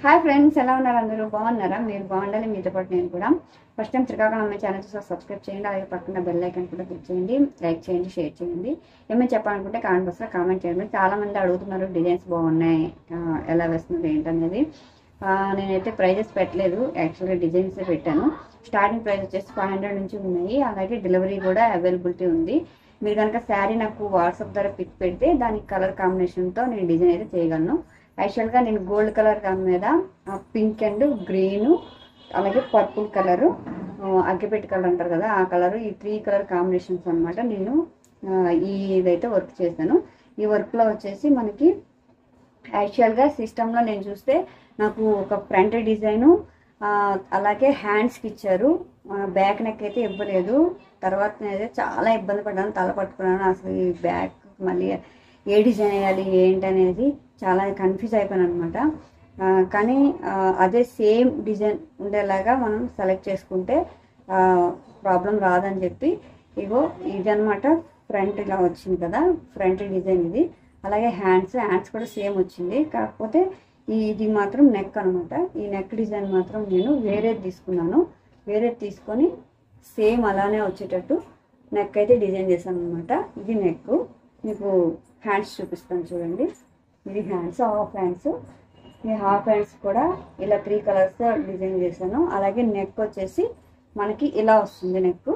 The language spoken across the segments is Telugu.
హాయ్ ఫ్రెండ్స్ ఎలా ఉన్నారు అందరూ బాగున్నారా మీరు బాగుండాలి మీతో పాటు నేను కూడా ఫస్ట్ టైం శ్రీకాకుళం అమ్మాయి ఛానల్ చూస్తే సబ్స్క్రైబ్ చేయండి అలాగే పక్కన బెల్ ఐకాన్ కూడా క్లిక్ చేయండి లైక్ చేయండి షేర్ చేయండి ఏమైనా చెప్పాలనుకుంటే కామెంట్ బాక్స్లో కామెంట్ చేయండి చాలా మంది అడుగుతున్నారు డిజైన్స్ బాగున్నాయి ఆ, ఎలా వేస్తున్నారు ఏంటనేది ఆ, నేనైతే ప్రైజెస్ పెట్టలేదు యాక్చువల్గా డిజైన్స్ పెట్టాను స్టార్టింగ్ ప్రైస్ వచ్చేసి ఫైవ్ హండ్రెడ్ నుంచి ఉన్నాయి అలాగే డెలివరీ కూడా అవైలబిలిటీ ఉంది మీరు కనుక శారీ నాకు వాట్సాప్ ద్వారా పిక్ పెడితే దానికి కలర్ కాంబినేషన్తో నేను డిజైన్ అయితే చేయగలను యాక్చువల్గా నేను గోల్డ్ కలర్ దాని మీద పింక్ అండ్ గ్రీన్ అలాగే పర్పుల్ కలరు అగ్గిపెట్టి కలర్ అంటారు కదా ఆ కలర్ ఈ త్రీ కలర్ కాంబినేషన్స్ అన్నమాట నేను ఆ, ఈ ఇదైతే వర్క్ చేశాను ఈ వర్క్లో వచ్చేసి మనకి యాక్చువల్గా సిస్టంలో నేను చూస్తే నాకు ఒక ఫ్రంట్ డిజైను ఆ, అలాగే హ్యాండ్స్కి ఇచ్చారు బ్యాక్ నెక్ అయితే ఇవ్వలేదు తర్వాత నేనైతే చాలా ఇబ్బంది పడ్డాను తల పట్టుకున్నాను అసలు ఈ బ్యాక్ మళ్ళీ ఏ డిజైన్ వేయాలి ఏంటి అనేది చాలా కన్ఫ్యూజ్ అయిపోయాను అనమాట కానీ ఆ, అదే సేమ్ డిజైన్ ఉండేలాగా మనం సెలెక్ట్ చేసుకుంటే ప్రాబ్లం రాదని చెప్పి ఇగో ఇదనమాట ఫ్రంట్ ఇలా వచ్చింది కదా ఫ్రంట్ డిజైన్ ఇది అలాగే హ్యాండ్స్ హ్యాండ్స్ కూడా సేమ్ వచ్చింది కాకపోతే ఈ ఇది మాత్రం నెక్ అనమాట ఈ నెక్ డిజైన్ మాత్రం నేను వేరేది తీసుకున్నాను వేరేది తీసుకొని సేమ్ అలానే వచ్చేటట్టు నెక్ అయితే డిజైన్ చేశాను అనమాట ఇది నెక్ మీకు హ్యాండ్స్ చూపిస్తాను చూడండి ఇది హ్యాండ్స్ హాఫ్ హ్యాండ్స్ ఈ హాఫ్ హ్యాండ్స్ కూడా ఇలా త్రీ కలర్స్ డిజైన్ చేశాను అలాగే నెక్ వచ్చేసి మనకి ఇలా వస్తుంది నెక్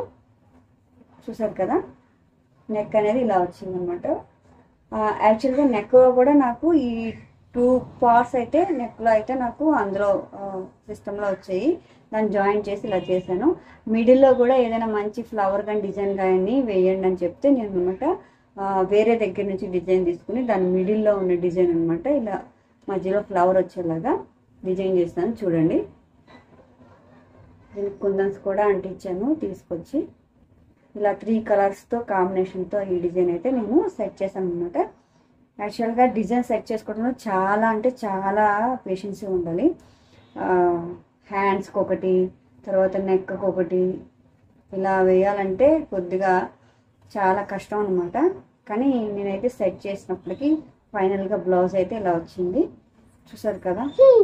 చూసారు కదా నెక్ అనేది ఇలా వచ్చింది అనమాట యాక్చువల్గా నెక్ కూడా నాకు ఈ టూ పార్ట్స్ అయితే నెక్లో అయితే నాకు అందులో సిస్టంలో వచ్చాయి దాన్ని జాయిన్ చేసి ఇలా చేశాను మిడిల్లో కూడా ఏదైనా మంచి ఫ్లవర్ కానీ డిజైన్ కానీ వేయండి అని చెప్తే నేను అనమాట వేరే దగ్గర నుంచి డిజైన్ తీసుకుని దాని మిడిల్లో ఉన్న డిజైన్ అనమాట ఇలా మధ్యలో ఫ్లవర్ వచ్చేలాగా డిజైన్ చేస్తాను చూడండి దీనికి కుందన్స్ కూడా అంటించాను తీసుకొచ్చి ఇలా త్రీ కలర్స్తో కాంబినేషన్తో ఈ డిజైన్ అయితే నేను సెట్ చేశాను అనమాట యాక్చువల్గా డిజైన్ సెట్ చేసుకోవడంలో చాలా అంటే చాలా పేషెన్సీ ఉండాలి హ్యాండ్స్కి ఒకటి తర్వాత నెక్కి ఒకటి ఇలా వేయాలంటే కొద్దిగా చాలా కష్టం అనమాట కానీ నేనైతే సెట్ చేసినప్పటికీ ఫైనల్గా బ్లౌజ్ అయితే ఇలా వచ్చింది చూసారు కదా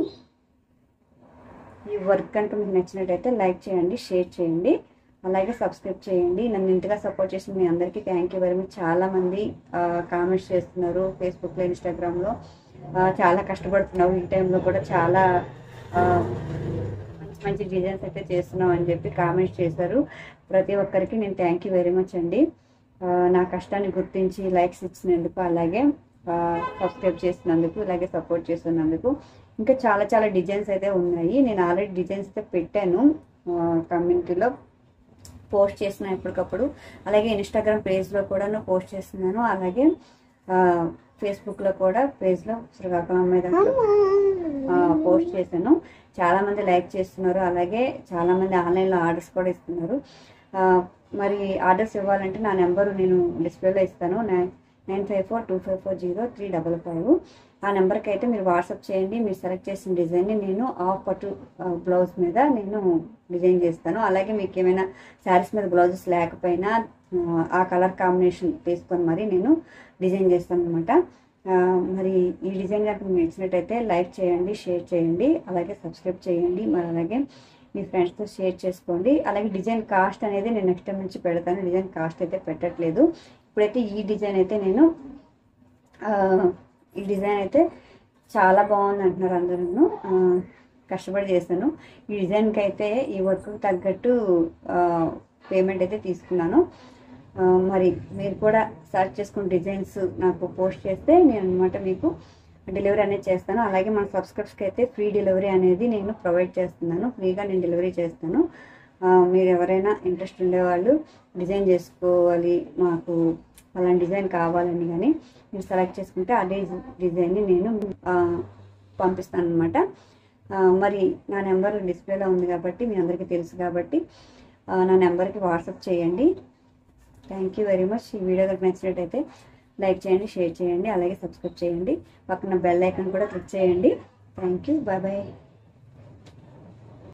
ఈ వర్క్ కనుక మీకు నచ్చినట్టయితే లైక్ చేయండి షేర్ చేయండి అలాగే సబ్స్క్రైబ్ చేయండి నన్ను ఇంతగా సపోర్ట్ చేసిన మీ అందరికీ థ్యాంక్ యూ వెరీ మచ్ చాలామంది కామెంట్స్ చేస్తున్నారు ఫేస్బుక్లో ఇన్స్టాగ్రామ్లో చాలా కష్టపడుతున్నారు ఈ టైంలో కూడా చాలా ఆ, మంచి మంచి డిజైన్స్ అయితే చేస్తున్నాం అని చెప్పి కామెంట్స్ చేశారు ప్రతి ఒక్కరికి నేను థ్యాంక్ యూ వెరీ మచ్ అండి ఆ, నా కష్టాన్ని గుర్తించి లైక్స్ ఇచ్చినందుకు అలాగే సబ్స్క్రైబ్ చేసినందుకు అలాగే సపోర్ట్ చేస్తున్నందుకు ఇంకా చాలా చాలా డిజైన్స్ అయితే ఉన్నాయి నేను ఆల్రెడీ డిజైన్స్ అయితే పెట్టాను కమ్యూనిటీలో పోస్ట్ చేసిన ఎప్పటికప్పుడు అలాగే ఇన్స్టాగ్రామ్ పేజ్లో కూడా పోస్ట్ చేస్తున్నాను అలాగే ఆ, ఫేస్బుక్లో కూడా పేజ్లో శ్రీకాకుళం అమ్మాయి దాంట్లో ఆ, పోస్ట్ చేశాను చాలా మంది లైక్ చేస్తున్నారు అలాగే చాలా మంది ఆన్లైన్లో ఆర్డర్స్ కూడా ఇస్తున్నారు ఆ, మరి ఆర్డర్స్ ఇవ్వాలంటే నా నెంబరు నేను డిస్ప్లేలో ఇస్తాను nine nine five four two five four zero three double five ఆ నెంబర్కి అయితే మీరు వాట్సాప్ చేయండి మీరు సెలెక్ట్ చేసిన డిజైన్ని నేను ఆఫ్ పట్టు ఆ, బ్లౌజ్ మీద నేను డిజైన్ చేస్తాను అలాగే మీకు ఏమైనా శారీస్ మీద బ్లౌజెస్ లేకపోయినా ఆ, ఆ కలర్ కాంబినేషన్ తీసుకొని మరి నేను డిజైన్ చేస్తాను అనమాట మరి ఈ డిజైన్ కనుక మీకు నచ్చినట్టయితే లైక్ చేయండి షేర్ చేయండి అలాగే సబ్స్క్రైబ్ చేయండి మరి అలాగే మీ ఫ్రెండ్స్తో షేర్ చేసుకోండి అలాగే డిజైన్ కాస్ట్ అనేది నేను నెక్స్ట్ టైం నుంచి పెడతాను డిజైన్ కాస్ట్ అయితే పెట్టట్లేదు ఇప్పుడైతే ఈ డిజైన్ అయితే నేను ఆ, ఈ డిజైన్ అయితే చాలా బాగుంది అంటున్నారు అందరూ కష్టపడి చేశాను ఈ డిజైన్కి అయితే ఈ వర్క్ తగ్గట్టు పేమెంట్ అయితే తీసుకున్నాను ఆ, మరి మీరు కూడా సెర్చ్ చేసుకున్న డిజైన్స్ నాకు పోస్ట్ చేస్తే నేను అనమాట మీకు డెలివరీ అనేది చేస్తాను అలాగే మన సబ్స్క్రైబ్స్కి అయితే ఫ్రీ డెలివరీ అనేది నేను ప్రొవైడ్ చేస్తున్నాను ఫ్రీగా నేను డెలివరీ చేస్తాను ఆ, మీరు ఎవరైనా ఇంట్రెస్ట్ ఉండేవాళ్ళు డిజైన్ చేసుకోవాలి మాకు అలాంటి డిజైన్ కావాలని కానీ మీరు సెలెక్ట్ చేసుకుంటే అదే డిజైన్ని నేను ఆ, పంపిస్తాను అనమాట మరి నా నెంబర్ డిస్ప్లేలో ఉంది కాబట్టి మీ అందరికీ తెలుసు కాబట్టి ఆ, నా నెంబర్కి వాట్సాప్ చేయండి థ్యాంక్ యూ వెరీ మచ్ ఈ వీడియో కనుక నచ్చినట్టయితే లైక్ చేయండి షేర్ చేయండి అలాగే సబ్స్క్రైబ్ చేయండి పక్కన బెల్ ఐకాన్ కూడా క్లిక్ చేయండి థ్యాంక్ యూ బాయ్ బాయ్